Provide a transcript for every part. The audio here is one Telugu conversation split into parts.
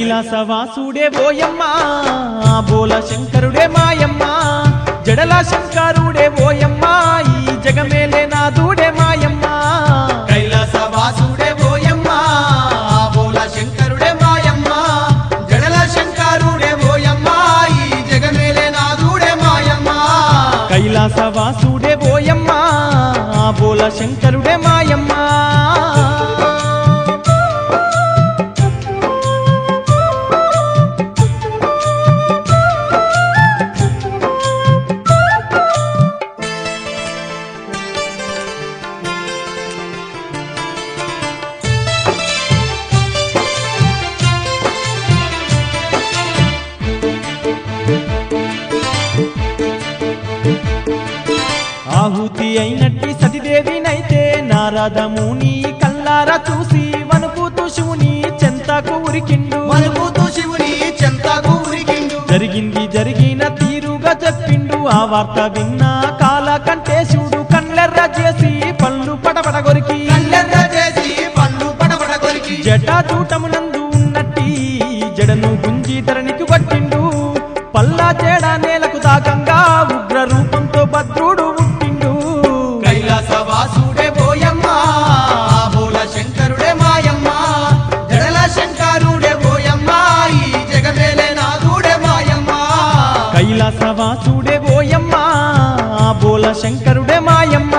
కైలాసవాసుడే ఓయమ్మా బోల శంకరుడే మాయమ్మ జడల శంకరుడే ఓయమ్మా ఈ జగమేలే నాదుడే మాయమ్మ కైలాసవాసుడే ఓయమ్మ బోల శంకరుడే మాయమ్మ జడల శంకరుడే ఓయమ్మ ఈ జగమేలే నాదుడే మాయమ్మ కైలాసవాసుడే ఓయమ్మా బోల శంకరుడే మాయమ్మ ఆహుతి అయినట్టి సతిదేవినైతే నారదముని కల్లారా చూసి వణుకుతూ శివుని చెంతకు ఉరికిండు మలుపుతూ శివుని చెంతకు ఉరికిండు జరిగింది జరిగిన తీరుగా చెప్పిండు ఆ వార్త విన్న కాల కంటేశుడు కళ్ళెర్ర చేసి పళ్ళు పడపడ కొరికి కళ్ళెర్ర చేసి పళ్ళు పడబడ కొరికి జటాచూటమునందు ఉన్నట్టి జడను గుంజి ధరణికి కొట్టిండు పల్లా చేడ నేలకు దాకంగా ఉగ్ర రూపంతో భద్రుడు పుట్టిండు కైలాసవాసుడే ఓయమ్మ బోల శంకరుడే మాయమ్మ జడల శంకరుడే ఓయమ్మ ఈ జగమేలే నాదుడే మాయమ్మ కైలాసవాసుడే ఓయమ్మ బోల శంకరుడే మాయమ్మ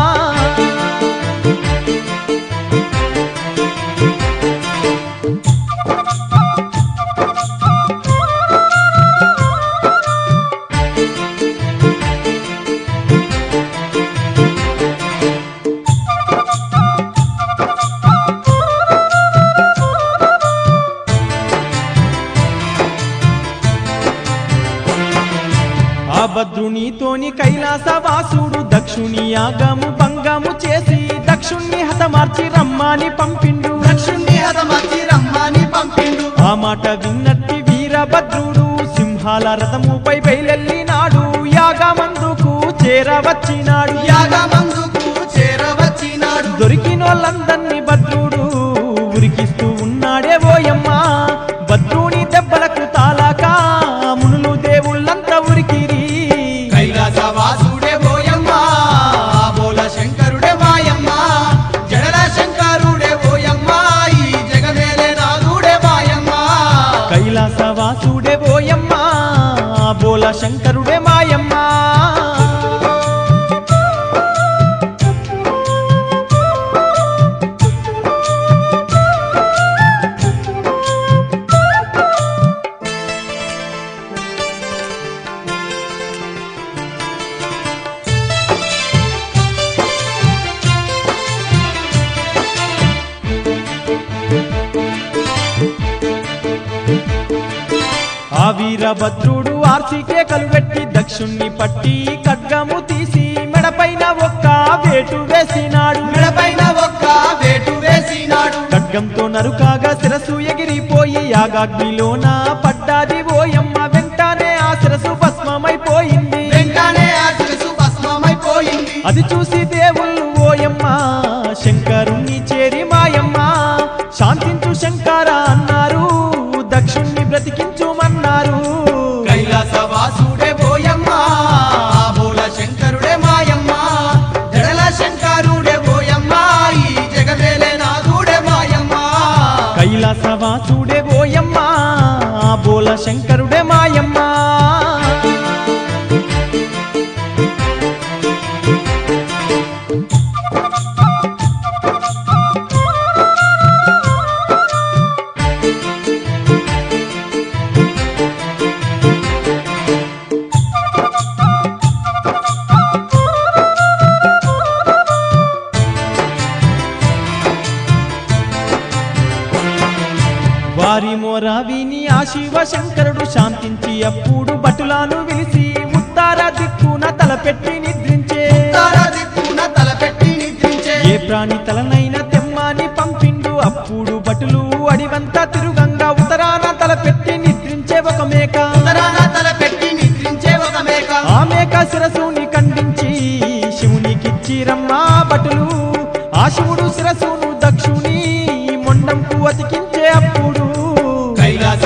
ఆ భద్రునితోని కైలాసవాసుడు దక్షుని యాగము భంగము చేసి దక్షుణ్ణి హతమార్చి రమ్మని పంపిండు దక్షుణ్ణి హతమర్చి రమ్మని పంపిండు ఆ మాట విన్నట్టి వీరభద్రుడు సింహాల రథముపై బయలెల్లినాడు యాగమందుకు చేరవచ్చినాడు యాగమందుకు చేరవచ్చినాడు దొరికినోళ్ళందర్నీ భద్రుడు ఉరికిస్తూ ఉన్నాడే ఓయమ్మ భద్రుని దెబ్బలకు తాలాక మునులు దేవుళ్ళంతా ఉరికిరి కైలాసవాసుడే ఓయమ్మ బోల శంకరుడే మాయమ్మ జడల శంకరుడే ఓయమ్మ ఈ జగమేలే నాదుడే మాయమ్మ కైలాసవాసుడే ఓయమ్మ బోల శంకరుడే మాయమ్మ ఆ వీరభద్రుడు ఆర్సికే కలుగట్టి దక్షుణ్ణి పట్టి ఖడ్గము తీసి మెడపైన ఒక్క వేటు వేసినాడు మెడపైన ఒక్క వేటు వేసినాడు ఖడ్గంతో నరుకాగా శిరసు ఎగిరిపోయి యాగాగ్నిలోన పడ్డాది ఓయమ్మ వెంటనే ఆ శిరసు భస్మమైపోయింది వెంటనే ఆ శిరసు భస్మమైపోయింది అది చూసి దేవుళ్ళు ఓయమ్మ శంకరుణ్ణి చేరి మాయమ్మ శాంతించు శంకర అన్నారు దక్షుణ్ణి బ్రతికించుమన్నారు కైలాసవాసుడే ఓయమ్మ బోల శంకరుడే మాయమ్మ జడల శంకరుడే ఓయమ్మ ఈ జగమేలే నాదుడే మాయమ్మ కైలాసవాసుడే ఓయమ్మ బోల శంకరుడే మాయమ్మ వారి మోర విని ఆ శివ శంకరుడు శాంతించి అప్పుడు భటులాను విలిసి ఉత్తార దిక్కున తలపెట్టి నిద్రించే తారా దిక్కున తలపెట్టి నిద్రించే ఏ ప్రాణి తలనైన తెమ్మని పంపిండు అప్పుడు భటులు అడివంతా తిరుగంగా ఉత్తరాన తలపెట్టి నిద్రించే ఒక మేక ఉత్తరాన తలపెట్టి నిద్రించే ఒక మేక ఆ మేక శిరసుని ఖండించి శివునికిచ్చి రమ్మా భటులు ఆ శివుడు శిరసును దక్షుని మొండంకు అతికించే అప్పుడు కైలాస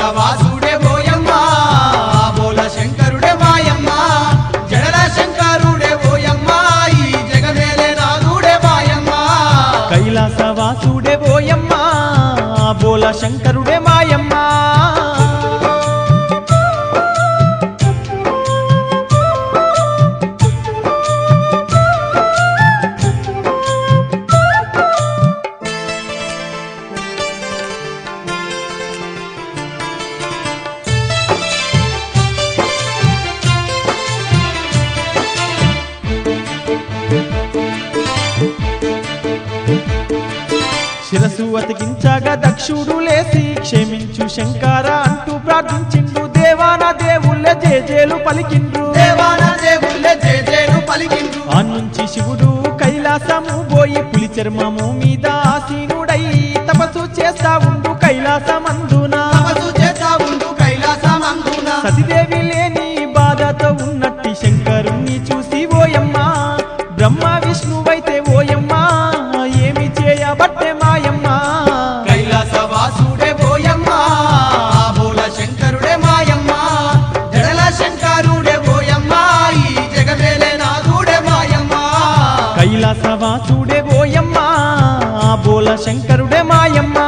అతికించగా దక్షుడు లేసి క్షమించు శంకర అంటూ ప్రార్థించిండు దేవాన దేవుళ్ళ జేజేలు పలికిండ్రు దేవాన దేవుళ్ళ జేజేలు పలికిండ్రు ఆ నుంచి శివుడు కైలాసము పోయి పులి చర్మము మీద ఆసీనుడై తపస్సు చేస్తా ఉండు కైలాసమందున తపస్సు చేస్తా ఉండు కైలాసమందున సతిదేవి లేని బాధతో ఉన్నట్టి శంకరుణ్ణి చూసి ఓయమ్మా బ్రహ్మ విష్ణువైతే ఓయమ్మా ఏమి చేయబట్టే మాయమ్మా కైలాసవాసుడే పోయమ్మా బోల శంకరుడే మాయమ్మా జడల శంకరుడే పోయమ్మా ఈ జగమేలే నాథుడే మాయమ్మా కైలాసవాసుడే ఓయమ్మా బోల శంకరుడే మాయమ్మా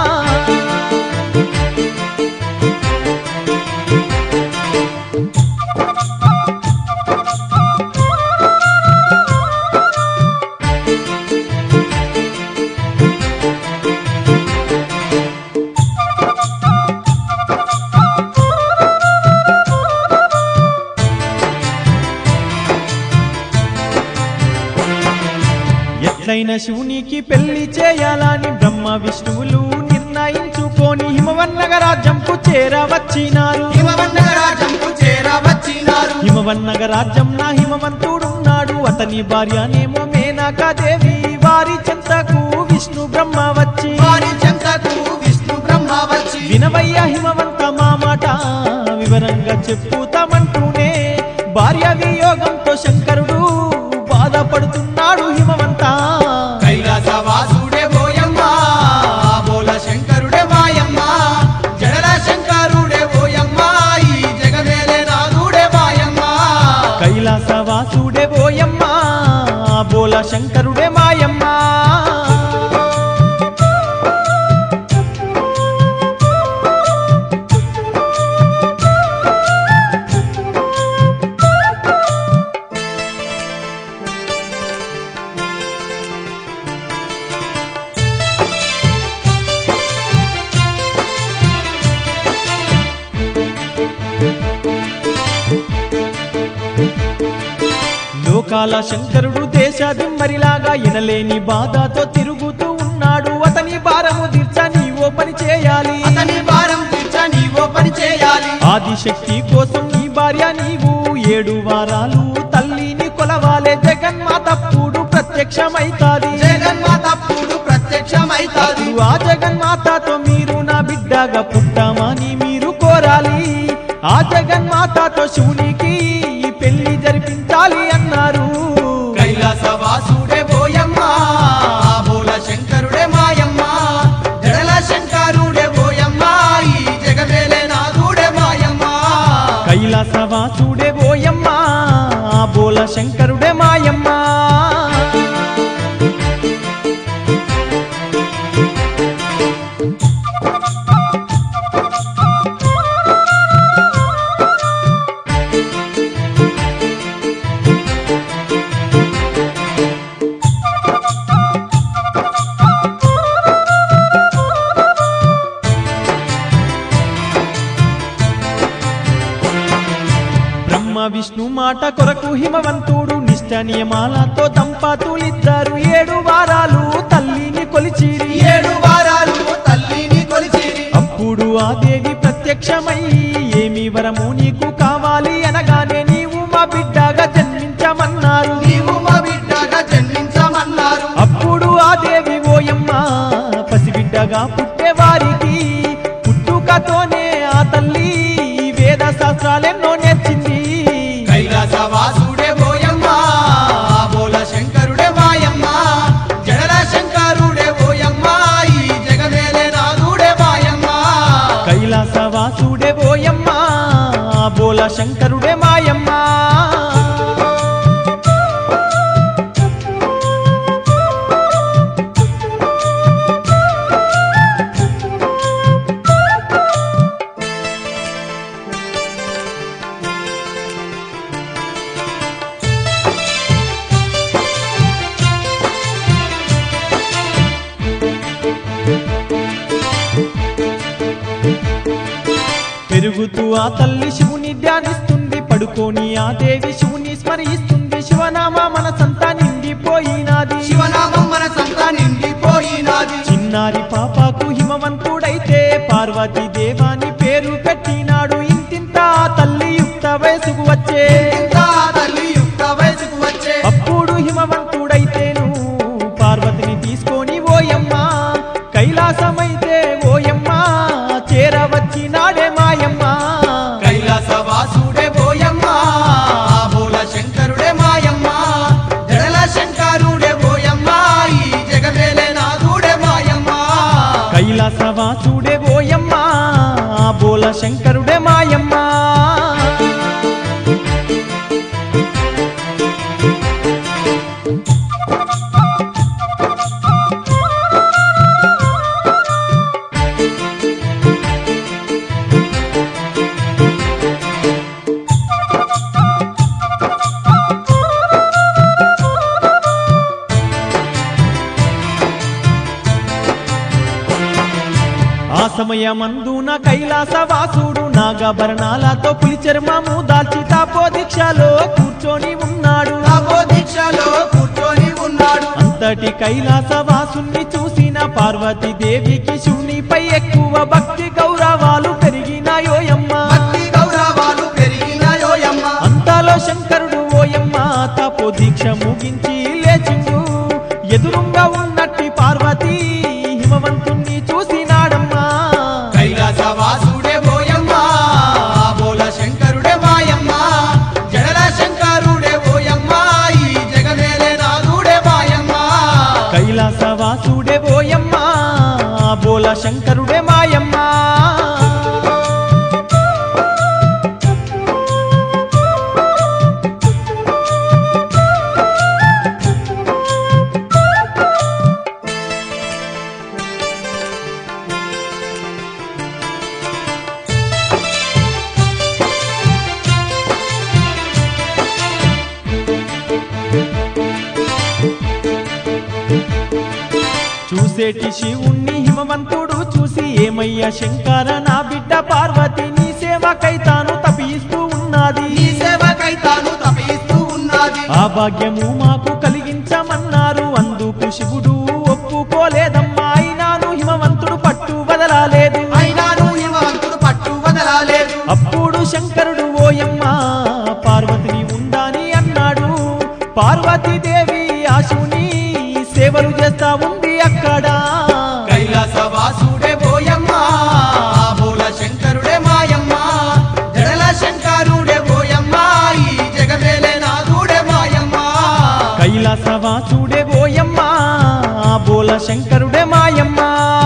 ఎట్లయిన శివునికి పెళ్లి చేయాలని బ్రహ్మ విష్ణువులు నిర్ణయించుకొని హిమవన్నగ రాజ్యంకు చేరవచ్చినారు హిమవన్న రాజంకు చేరవచ్చినారు హిమవన్నగ రాజ్యం నా హిమవంతుడున్నాడు అతని భార్యనేమో మేనకాదేవి వారి చెంతకు విష్ణు బ్రహ్మ వచ్చి వారి చెంతకు విష్ణు బ్రహ్మ వచ్చి వినవయ్య హిమవంత మా మాట వివరంగా చెప్పుతామంటూనే భార్య వియోగంతో శంకరుడు బాధపడుతున్నాడు హిమవంత కైలాసవాసుడే పోయమ్మా బోల శంకరుడే మాయమ్మా జడల శంకరుడే పోయమ్మా ఈ జగమేలే నాథుడే మాయమ్మా కైలాసవాసుడే ఓయమ్మా బోల శంకరుడే మాయమ్మా లోకాల శంకరుడు దేశాదిమ్మరిలాగా ఎనలేని బాధతో తిరుగుతూ ఉన్నాడు అతని భారము తీర్చ నీవో పని చేయాలి అతని భారం తీర్చ నీవో పని చేయాలి ఆదిశక్తి కోసం నీ భార్య నీవు ఏడు వారాలు తల్లిని కొలవాలే జగన్మాతప్పుడు ప్రత్యక్షమైతాది జగన్మాతప్పుడు ప్రత్యక్షమైతాది అప్పుడు ఆ జగన్మాతతో మీరు నా బిడ్డగా పుట్టామని మీరు కోరాలి ఆ జగన్మాతతో శివునికి ఈ పెళ్లి జరిపించాలి అన్నారు కైలాసవాసుడే పోయమ్మా బోల శంకరుడే మాయమ్మా జడల శంకరుడే పోయమ్మా ఈ జగమేలే నాథుడే మాయమ్మా కైలాసవాసుడే ఓయమ్మా బోల శంకరుడే మాయమ్మా బ్రహ్మ విష్ణు మాట కొరకు హిమవంతుడు నిష్ట నియమాలతో దంపతులిద్దరు ఏడు వారాలు తల్లిని కొలిచిరి ఏడు వారాలు తల్లిని కొలిచిరి అప్పుడు ఆ దేవి ప్రత్యక్షమై ఏమి వరము నీకు కావాలి అనగానే నీవు మా బిడ్డగా జన్మించమన్నారు నీవు మా బిడ్డగా జన్మించమన్నారు అప్పుడు ఆ దేవి ఓయమ్మ పసిబిడ్డగా పుట్టేవారికి పుట్టుకతోనే ఆ తల్లి వేద శాస్త్రాలెన్నో నేర్చింది కైలాసవాసుడే పోయమ్మా బోల శంకరుడే మాయమ్మా జడల శంకరుడే పోయమ్మా ఈ జగమేలే నాథుడే మాయమ్మా కైలాసవాసుడే ఓయమ్మ బోల శంకరుడే మాయమ్మ పెరుగుతూ ఆ తల్లి శివుని ధ్యానిస్తుంది పడుకొని ఆ దేవి శివుని స్మరిస్తుంది శివనామ మనసంతా నిండిపోయినాది శివనామం మన సంతా నిండిపోయినాది చిన్నారి శంకరుడే మాయమ్మ ఆ సమయమందున కైలాసవాసుడు నాగభరణాలతో పులి చర్మము దాల్చి తాపో దీక్షలో కూర్చొని ఉన్నాడు తాపో దీక్షలో కూర్చొని ఉన్నాడు అంతటి కైలాసవాసుని చూసిన పార్వతీదేవికి శివునిపై ఎక్కువ భక్తి గౌరవాలు పెరిగినాయోయమ్మ భక్తి గౌరవాలు పెరిగినాయోయమ్మ అంతలో శంకరుడు ఓయమ్మ తపో దీక్ష ముగించి లేచిండు ఎదురుంగా ఉన్నట్టి పార్వతి హిమవంతుణ్ణి చూసినాడమ్మా కైలాసవాసుడే బోయమ్మ బోల శంకరుడే మాయమ్మ జడల శంకరుడే బోయమ్మ ఈ జగమేలే నాదుడే మాయమ్మ కైలాసవాసుడే ఓయమ్మ బోల శంకరుడే మాయమ్మ చూసేటి శివుణ్ణి హిమవంతుడు చూసి ఏమయ్యా శంకర నా బిడ్డ పార్వతి నీ సేవకై తాను తపిస్తూ ఉన్నది ఈ సేవకై తాను తపిస్తూ ఉన్నది ఆ భాగ్యము మాకు కలిగించమన్నారు అందుకు శివుడు ఒప్పుకోలేదమ్మా అయినాను హిమవంతుడు పట్టు వదలాలేదు అయినాను హిమవంతుడు పట్టు వదలాలేదు అప్పుడు శంకరుడు ఓయమ్మ పార్వతిని ఉండాని అన్నాడు పార్వతీదేవి ఆ శివుని సేవలు చేస్తా ఉంది అక్కడ కైలాసవాసుడే బోయమ్మ బోల శంకరుడే మాయమ్మ జడల శంకరుడే బోయమ్మ ఈ జగమేలే నాదుడే మాయమ్మ కైలాసవాసుడే ఓయమ్మ బోల శంకరుడే మాయమ్మ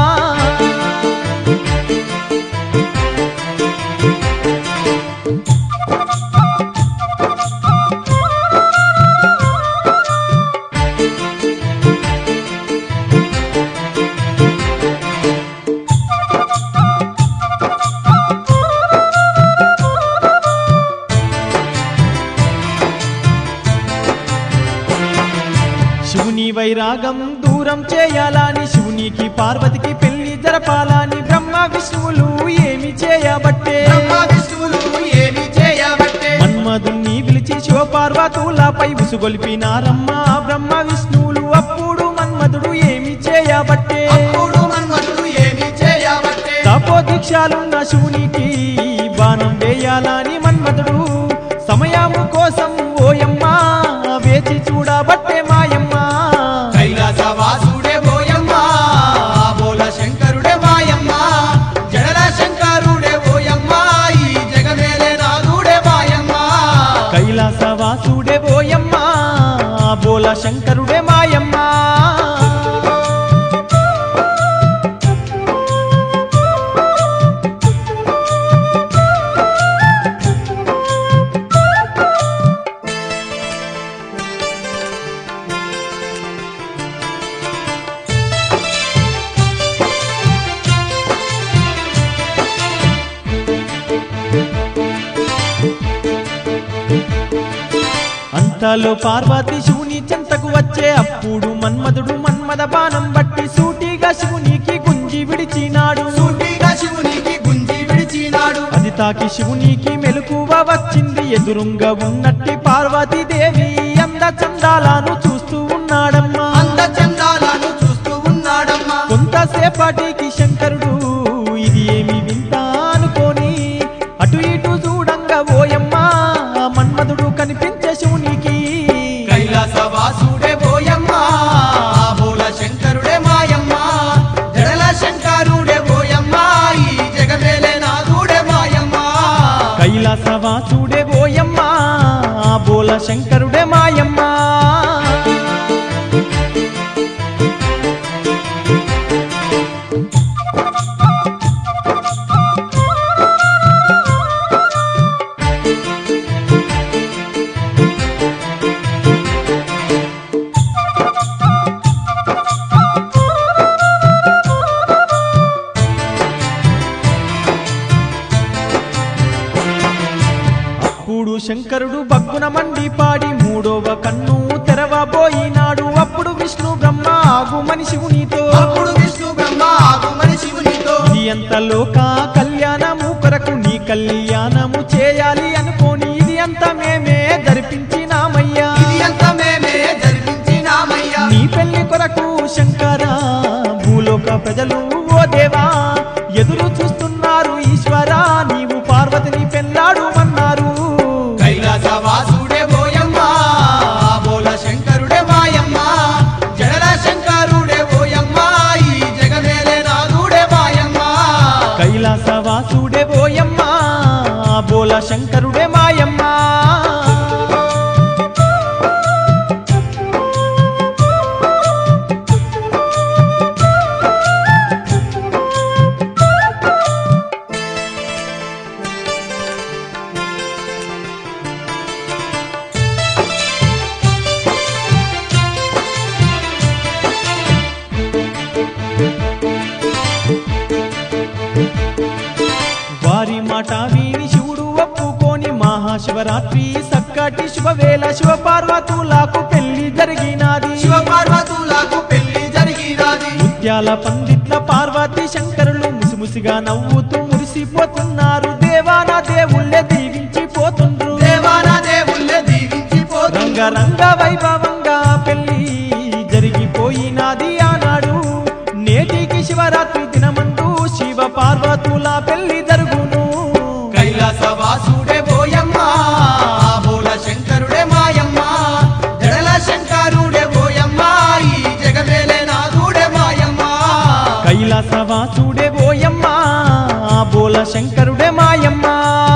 శివుని వైరాగం దూరం చేయాలని శివునికి పార్వతికి పెళ్లి జరపాలని బ్రహ్మ విష్ణువులు ఏమి చేయబట్టే బ్రహ్మ విష్ణువులు ఏమి చేయబట్టే మన్మధుణ్ణి పిలిచి శివపార్వతులపై ఉసుగొలిపినారమ్మ బ్రహ్మ విష్ణువులు అప్పుడు మన్మధుడు ఏమి చేయబట్టే అప్పుడు మన్మధుడు ఏమి చేయబట్టే తపో దీక్షాలున్న శివునికి బాణం వేయాలని మన్మధుడు సమయము కోసం ఓయమ్మ వేచి చూడబట్టే మాయమ్మ కైలాసవాసుడే బోయమ్మ బోల శంకరుడే మాయమ్మ జడల శంకరుడే బోయమ్మ ఈ జగమేలే నాదుడే మాయమ్మ కైలాసవాసుడే ఓయమ్మ బోల శంకరుడే మాయమ్మ అంతలో పార్వతి శివుని చెంతకు వచ్చే అప్పుడు మన్మధుడు మన్మద బాణం బట్టి సూటిగా శివునికి గుంజి విడిచినాడు సూటిగా శివునికి గుంజి విడిచినాడు అది తాకి శివునికి మెలకువ వచ్చింది ఎదురుంగా ఉన్నట్టి పార్వతీదేవి అంద చందాలను చూస్తూ ఉన్నాడమ్మా అంద చందాలను చూస్తూ ఉన్నాడమ్మా కొంతసేపటికి శంకరుడు ఇది ఏమి వింత అనుకోని అటు ఇటు చూడంగా ఓయమ్మ మన్మధుడు కనిపించే శివునికి కైలాసవాసుడే బోయమ్మ బోల శంకరుడే మాయమ్మ జడల శంకరుడే బోయమ్మ ఈ జగమేలే నాదుడే మాయమ్మ కైలాసవాసుడే ఓయమ్మ బోల శంకరుడే మాయమ్మ శంకరుడు బగ్గున మండి పాడి మూడవ కన్ను తెరవబోయినాడు అప్పుడు విష్ణు బ్రహ్మ ఆగుమని శివునితో అప్పుడు విష్ణు బ్రహ్మ ఆగుమని శివునితో ఇది ఎంత లోక కళ్యాణము కొరకు నీ కళ్యాణము చేయాలి అనుకోని ఇది అంత మేమే జరిపించినామయ్యా ఇది అంత మేమే జరిపించినామయ్యా నీ పెళ్లి కొరకు శంకర భూలోక ప్రజలు ఓ దేవా ఎదురు చూస్తున్నారు ఈశ్వరా నీవు పార్వతిని పెళ్ళాడుమన్నారు కైలాస వాసుడే బోయమ్మ బోల శంకరుడే మాయమ్మ జడల శంకరుడే బోయమ్మ ఈ జగమేలే నాదుడే మాయమ్మ కైలాస వాసుడే ఓయమ్మ బోల శంకరుడే మాయమ్మ వారి మాట విని శివుడు ఒప్పుకొని మహాశివరాత్రి సక్కటి శుభవేళ శివ పార్వతులకు పెళ్లి జరిగినది శివ పార్వతులకు పెళ్లి జరిగినది ముత్యాల పందిట్ల పార్వతి శంకరులు ముసిముసిగా నవ్వుతూ మురిసిపోతున్నారు దేవాన దేవుళ్ళే దీవించిపోతుండ్రు దేవాన దేవుళ్ళే దీవించిపోతుంది రంగరంగ వైభవంగా పెళ్లి జరిగిపోయినది ఆనాడు నేటికి శివరాత్రి దినమందు శివ పార్వతుల పెళ్లి జరుగును కైలాస వాసుడే బోయమ్మ బోల శంకరుడే మాయమ్మ జడల శంకరుడే బోయమ్మ ఈ జగమేలే నాదుడే మాయమ్మ కైలాసవాసుడే ఓయమ్మ బోల శంకరుడే మాయమ్మ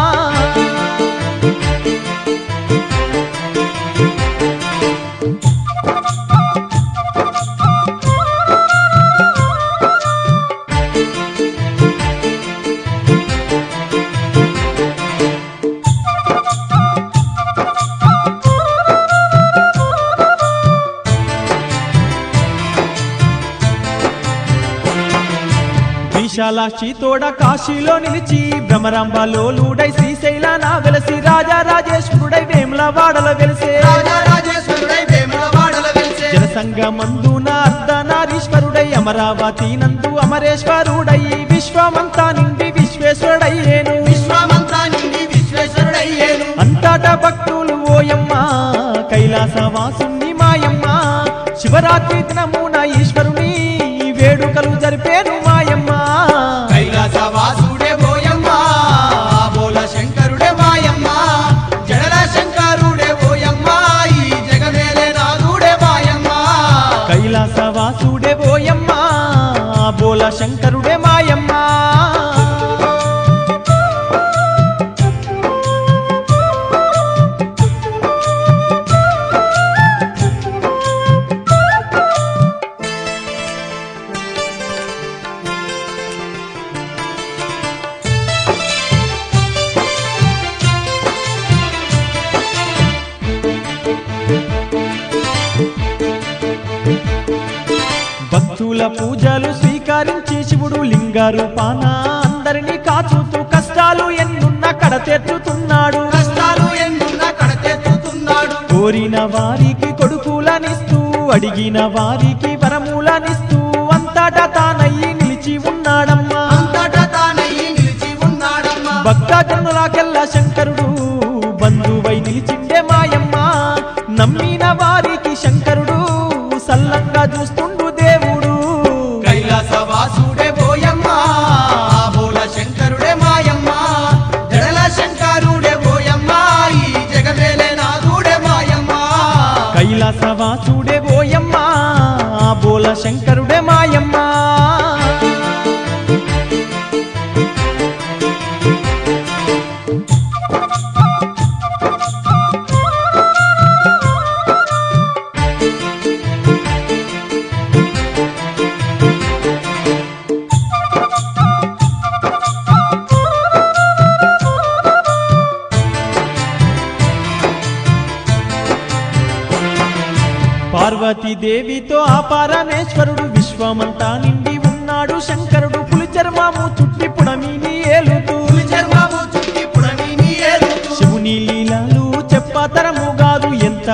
విశాలాక్షి తోడ కాశీలో నిలిచి భ్రమరాంబలోలుడై శ్రీశైలాన వెలసి రాజా రాజేశ్వరుడై వేముల వాడల వెలిసే రాజరాజేశ్వరుడై వేములవాడల వెలిసే జనసంగ మందున అర్ధనారీశ్వరుడై అమరావతి నందు అమరేశ్వరుడై విశ్వమంతా నిండి విశ్వేశ్వరుడయ్యేను విశ్వమంతా నిండి విశ్వేశ్వరుడయ్యేను అంతట భక్తులు ఓయమ్మ కైలాసవాసుని మాయమ్మ శివరాత్రి దినమున ఈశ్వరుని వేడుకలు జరిపేను మాయమ్మ కైలాస వాసుడే బోయమ్మ బోల శంకరుడే మాయమ్మ జడల శంకరుడే బోయమ్మ ఈ జగమేలే నాదుడే మాయమ్మ కైలాసవాసుడే ఓయమ్మ బోల శంకరుడే మాయమ్మ భక్తుల పూజలు స్వీకరించి శివుడు లింగ రూపాన అందరినీ కాచుతూ కష్టాలు ఎన్నున్న కడతెచ్చుతున్నాడు కష్టాలు ఎన్నున్న కడతెత్తుతున్నాడు కోరిన వారికి కొడుకులనిస్తూ అడిగిన వారికి వరములనిస్తూ అంతటా తానయ్యి నిలిచి ఉన్నాడమ్మా అంతటా తానయ్యి నిలిచి ఉన్నాడమ్మా భక్తజనులకెల్లా శంకరుడు బంధువై నిలిచిండే మాయమ్మ నమ్మిన వారికి శంకరుడు సల్లంగా చూస్తుండు దేవుడు కైలాస వాసుడే బోయమ్మ బోల శంకరుడే మాయమ్మ జడల శంకరుడే బోయమ్మ ఈ జగమేలే నాదుడే మాయమ్మ కైలాసవాసుడే ఓయమ్మ బోల శంకరుడే మాయమ్మ పార్వతీదేవితో ఆ పరమేశ్వరుడు విశ్వమంతా నిండి ఉన్నాడు శంకరుడు పులి చర్మము చుట్టి పుడమిని ఏలుతూ పులి చర్మము చుట్టి పుడమిని ఏలుతూ శివుని లీలలు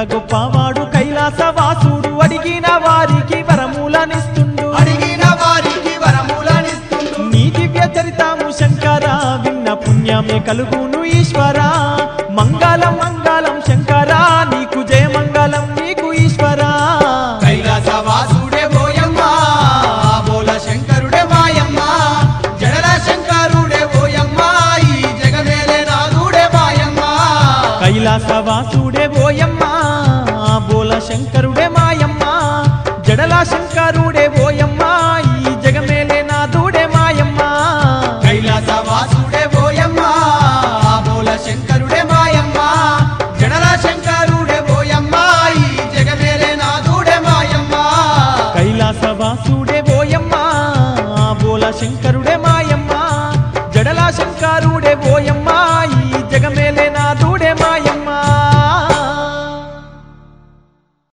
గొప్పవాడు కైలాస వాసుడు అడిగిన వారికి వరములనిస్తుండు అడిగిన వారికి వరములనిస్తుండు నీ దివ్య చరితాము శంకర విన్న పుణ్యమే కలుగును ఈశ్వర మంగళం మంగళం శంకర నీకు జయ మంగళం నీకు ఈశ్వర కైలాస వాసుడే బోయమ్మ బోల శంకరుడే మాయమ్మ జడల శంకరుడే బోయమ్మ ఈ జగమేలే నాదుడే మాయమ్మ కైలాస వాసుడే ఓయమ్మ బోల శంకరుడే మాయమ్మ జడల శంకరుడే ఓయమ్మ